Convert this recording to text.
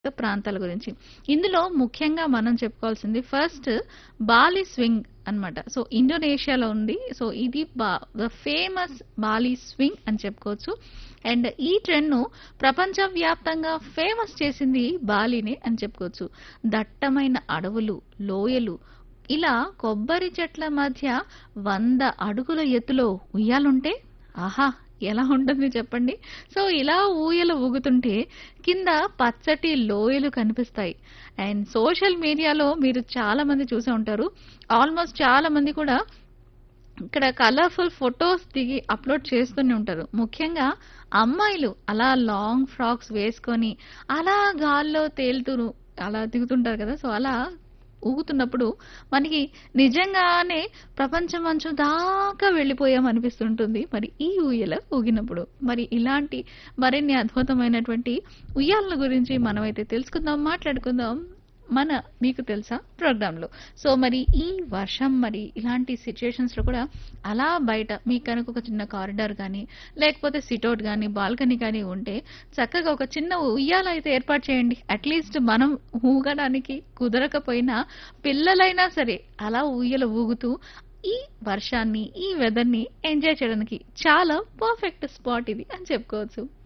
ప్రాంతాల గురించి. ఇందులో ముఖ్యంగా మనం చెప్పుకోవాల్సింది ఫస్ట్ బాలి స్వింగ్ అన్నమాట. సో, ఇండోనేషియాలో ఉంది. సో, ఇది బా ద ఫేమస్ బాలి స్వింగ్ అని చెప్పుకోవచ్చు. అండ్ ఈ ట్రెండ్‌ను ప్రపంచవ్యాప్తంగా ఫేమస్ చేసింది బాలినే అని చెప్పుకోవచ్చు. దట్టమైన అడవులు, లోయలు ఇలా కొబ్బరి చెట్ల మధ్య 100 అడుగుల ఎత్తులో ఉయ్యాలుంటే ఆహా! ఎలా ఉంటుంది చెప్పండి. సో, ఇలా ఊయల ఊగుతుంటే కింద పచ్చటి లోయలు కనిపిస్తాయి. అండ్ సోషల్ మీడియాలో మీరు చాలా మంది చూసే ఉంటారు. ఆల్‌మోస్ట్ చాలా మంది కూడా ఇక్కడ కలర్‌ఫుల్ ఫోటోస్ దిగి అప్‌లోడ్ చేస్తూనే ఉంటారు. ముఖ్యంగా అమ్మాయిలు అలా లాంగ్ ఫ్రాక్స్ వేసుకొని అలా గాల్లో తేలుతూ అలా దిగుతుంటారు కదా! సో, అలా ఊగుతున్నప్పుడు మనకి నిజంగానే ప్రపంచం అంచు దాకా వెళ్ళిపోయాం అనిపిస్తుంటుంది. మరి ఈ ఊయల ఊగినప్పుడు. మరి ఇలాంటి మరిన్ని అద్భుతమైనటువంటి ఉయ్యాలల గురించి మనమైతే తెలుసుకుందాం, మాట్లాడుకుందాం మన మీకు తెలుసా ప్రోగ్రామ్‌లో. సో, మరి ఈ వర్షం మరి ఇలాంటి సిట్యుయేషన్స్‌లో కూడా అలా బయట మీకు కనుక ఒక చిన్న కారిడార్ గానీ, లేకపోతే సిట్ఔట్ గానీ, బాల్కనీ గానీ ఉంటే చక్కగా ఒక చిన్న ఉయ్యాల అయితే ఏర్పాటు చేయండి. అట్‌లీస్ట్ మనం ఊగడానికి కుదరకపోయినా పిల్లలైనా సరే అలా ఊయల ఊగుతూ ఈ వర్షాన్ని, ఈ వెదర్‌ని ఎంజాయ్ చేయడానికి చాలా పర్ఫెక్ట్ స్పాట్ ఇది అని చెప్పుకోవచ్చు.